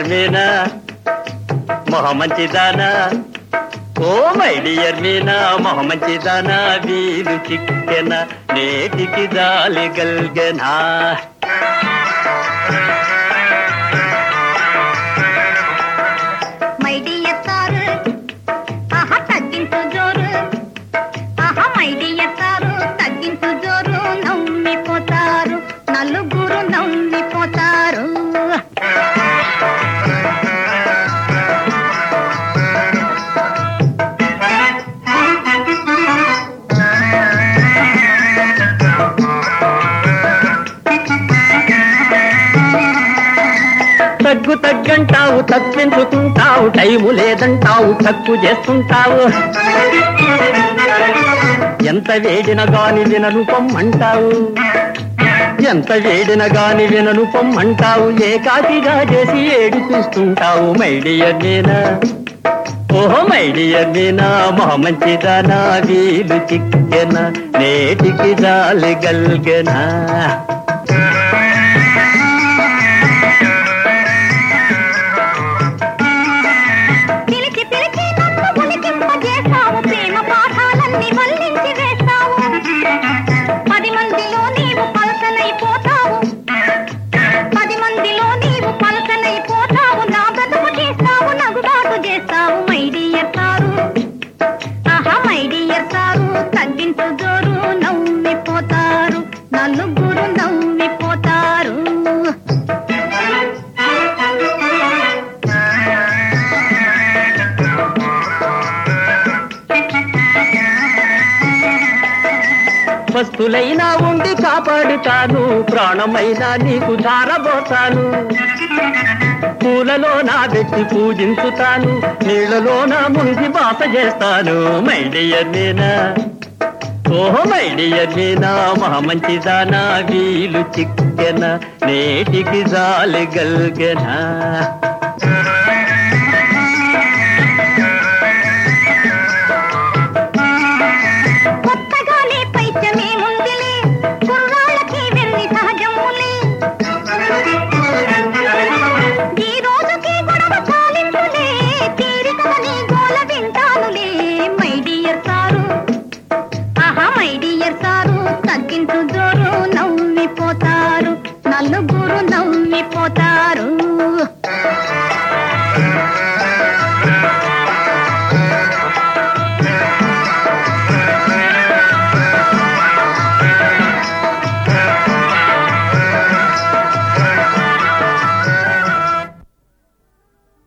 dear Meena మొహ మంచిదానా oh my dear Meena మొహ మంచిదానా వీలు చిక్కెన నేటికి జాలి గల్గనా మై డియర్ సారు ఆహా తగ్గించు జోరు ఆహా మై డియర్ సారు తగ్గించు జోరు నవ్విపోతారు నలుగురు నవ్విపోతారు తగ్గు తగ్గంటావు తప్పించుకుంటావు టైము లేదంటావు తక్కువ చేస్తుంటావు ఎంత వేడిన గాని వినను పొమ్మంటావు ఎంత వేడిన గాని వినను పొమ్మంటావు ఏకాకిగా చేసి ఏడు చూస్తుంటావు మైడియర్ మీనా ఓహో మైడియర్ మీనా మొహ మంచిదానా వీలు చిక్కెన నేటికి జాలి గల్గెనా పిలిచి పిలిచి నన్ను పులికింపజేస్తావు ప్రేమ పాఠాలన్నీ మళ్ళించి వేస్తావు పది మందిలో నీవు పలసనైపోతావు పది మందిలో నీవు పలసనైపోతావు నా బ్రతుకు చేస్తావు నగుబాటు చేస్తావు మై డియర్ సారు ఆహా మై డియర్ సారు తగ్గించు జోరు నవ్విపోతారు నలుగురు నవ్విపోతారు వస్తులైనా ఉండి కాపాడుతాను ప్రాణమైనా నీకు ధారబోతాను పూలలో నా పెట్టి పూజించుతాను నీళ్లలో నా మునిగి బాస చేస్తాను మైడియర్ మీనా ఓహో మైడియర్ మీనా మహా మంచిదానా వీలు చిక్కెన నేటికి జాలి గల్గెనా